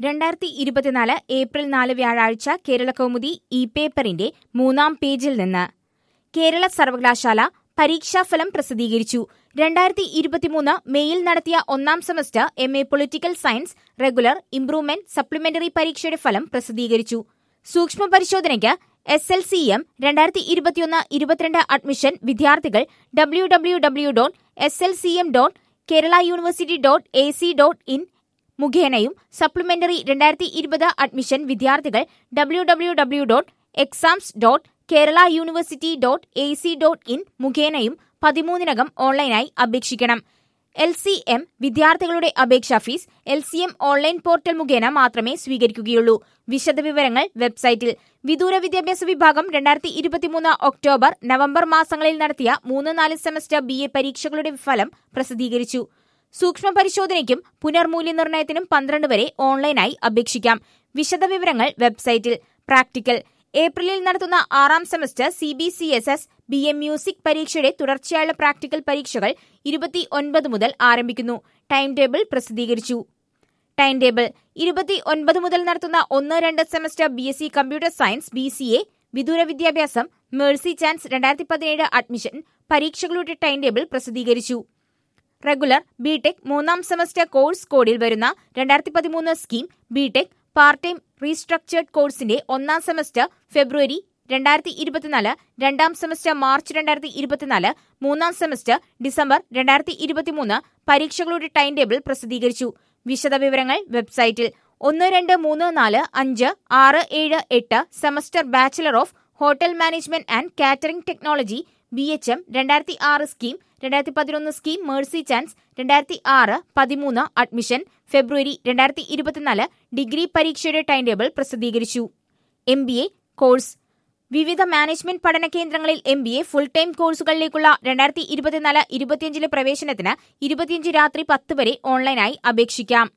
രണ്ടായിരത്തി ഇരുപത്തിനാല് ഏപ്രിൽ നാല് വ്യാഴാഴ്ച കേരള കൗമുദി ഇ പേപ്പറിന്റെ മൂന്നാം പേജിൽ നിന്ന് കേരള സർവകലാശാല പരീക്ഷാഫലം പ്രസിദ്ധീകരിച്ചു രണ്ടായിരത്തി ഇരുപത്തിമൂന്ന് മെയ്യിൽ നടത്തിയ ഒന്നാം semester M A political science regular improvement supplementary പരീക്ഷയുടെ ഫലം പ്രസിദ്ധീകരിച്ചു സൂക്ഷ്മ പരിശോധനയ്ക്ക് എസ് എൽ സി എം രണ്ടായിരത്തി ഇരുപത്തിയൊന്ന് ഇരുപത്തിരണ്ട് അഡ്മിഷൻ വിദ്യാർത്ഥികൾ W W W dot S L C M dot Kerala university dot A C dot in മുഖേനയും സപ്ലിമെന്ററി രണ്ടായിരത്തി ഇരുപത് അഡ്മിഷൻ വിദ്യാർത്ഥികൾ W W W dot exams dot Kerala university dot A C dot in മുഖേനയും പതിമൂന്നിനകം ഓൺലൈനായി അപേക്ഷിക്കണം എൽ സി എം വിദ്യാർത്ഥികളുടെ അപേക്ഷാ fee L C M online portal മുഖേന മാത്രമേ സ്വീകരിക്കുകയുള്ളൂ വിശദവിവരങ്ങൾ വെബ്സൈറ്റിൽ വിദൂര വിദ്യാഭ്യാസ വിഭാഗം രണ്ടായിരത്തി ഇരുപത്തിമൂന്ന് ഒക്ടോബർ നവംബർ മാസങ്ങളിൽ നടത്തിയ മൂന്ന് നാല് സെമസ്റ്റർ ബി എ പരീക്ഷകളുടെ ഫലം പ്രസിദ്ധീകരിച്ചു സൂക്ഷ്മ പരിശോധനയ്ക്കും പുനർമൂല്യനിർണ്ണയത്തിനും പന്ത്രണ്ട് വരെ ഓൺലൈനായി അപേക്ഷിക്കാം വിശദവിവരങ്ങൾ വെബ്സൈറ്റിൽ പ്രാക്ടിക്കൽ ഏപ്രിലിൽ നടത്തുന്ന ആറാം semester C B C S S B A music പരീക്ഷയുടെ തുടർച്ചയായുള്ള പ്രാക്ടിക്കൽ പരീക്ഷകൾ ഇരുപത്തി ഒൻപത് മുതൽ ആരംഭിക്കുന്നു ടൈം ടേബിൾ പ്രസിദ്ധീകരിച്ചു ടൈം ടേബിൾ ഇരുപത്തി ഒൻപത് മുതൽ നടത്തുന്ന ഒന്ന് രണ്ട് semester B S C computer science B C A വിദൂര വിദ്യാഭ്യാസം മേഴ്സി ചാൻസ് രണ്ടായിരത്തി പതിനേഴ് അഡ്മിഷൻ പരീക്ഷകളുടെ ടൈം ടേബിൾ പ്രസിദ്ധീകരിച്ചു റെഗുലർ ബിടെക് മൂന്നാം സെമസ്റ്റർ കോഴ്സ് കോഡിൽ വരുന്ന രണ്ടായിരത്തി പതിമൂന്ന് scheme BTech part time restructured കോഴ്സിന്റെ ഒന്നാം സെമസ്റ്റർ ഫെബ്രുവരി രണ്ടായിരത്തി ഇരുപത്തിനാല് രണ്ടാം സെമസ്റ്റർ മാർച്ച് രണ്ടായിരത്തി ഇരുപത്തിനാല് മൂന്നാം സെമസ്റ്റർ ഡിസംബർ രണ്ടായിരത്തി ഇരുപത്തിമൂന്ന് പരീക്ഷകളുടെ ടൈം ടേബിൾ പ്രസിദ്ധീകരിച്ചു വിശദവിവരങ്ങൾ വെബ്സൈറ്റിൽ ഒന്ന് രണ്ട് മൂന്ന് നാല് അഞ്ച് ആറ് ഏഴ് എട്ട് semester bachelor of hotel management and catering technology B H M രണ്ടായിരത്തി ആറ് സ്കീം രണ്ടായിരത്തി പതിനൊന്ന് സ്കീം മേഴ്സി ചാൻസ് രണ്ടായിരത്തി ആറ് പതിമൂന്ന് അഡ്മിഷൻ ഫെബ്രുവരി രണ്ടായിരത്തി ഇരുപത്തിനാല് ഡിഗ്രി പരീക്ഷയുടെ ടൈം ടേബിൾ പ്രസിദ്ധീകരിച്ചു എം ബി എ കോഴ്സ് വിവിധ മാനേജ്മെന്റ് പഠന കേന്ദ്രങ്ങളിൽ M B A full time കോഴ്സുകളിലേക്കുള്ള രണ്ടായിരത്തി ഇരുപത്തിനാല് ഇരുപത്തിയഞ്ചിലെ പ്രവേശനത്തിന് ഇരുപത്തിയഞ്ച് രാത്രി പത്ത് വരെ ഓൺലൈനായി അപേക്ഷിക്കാം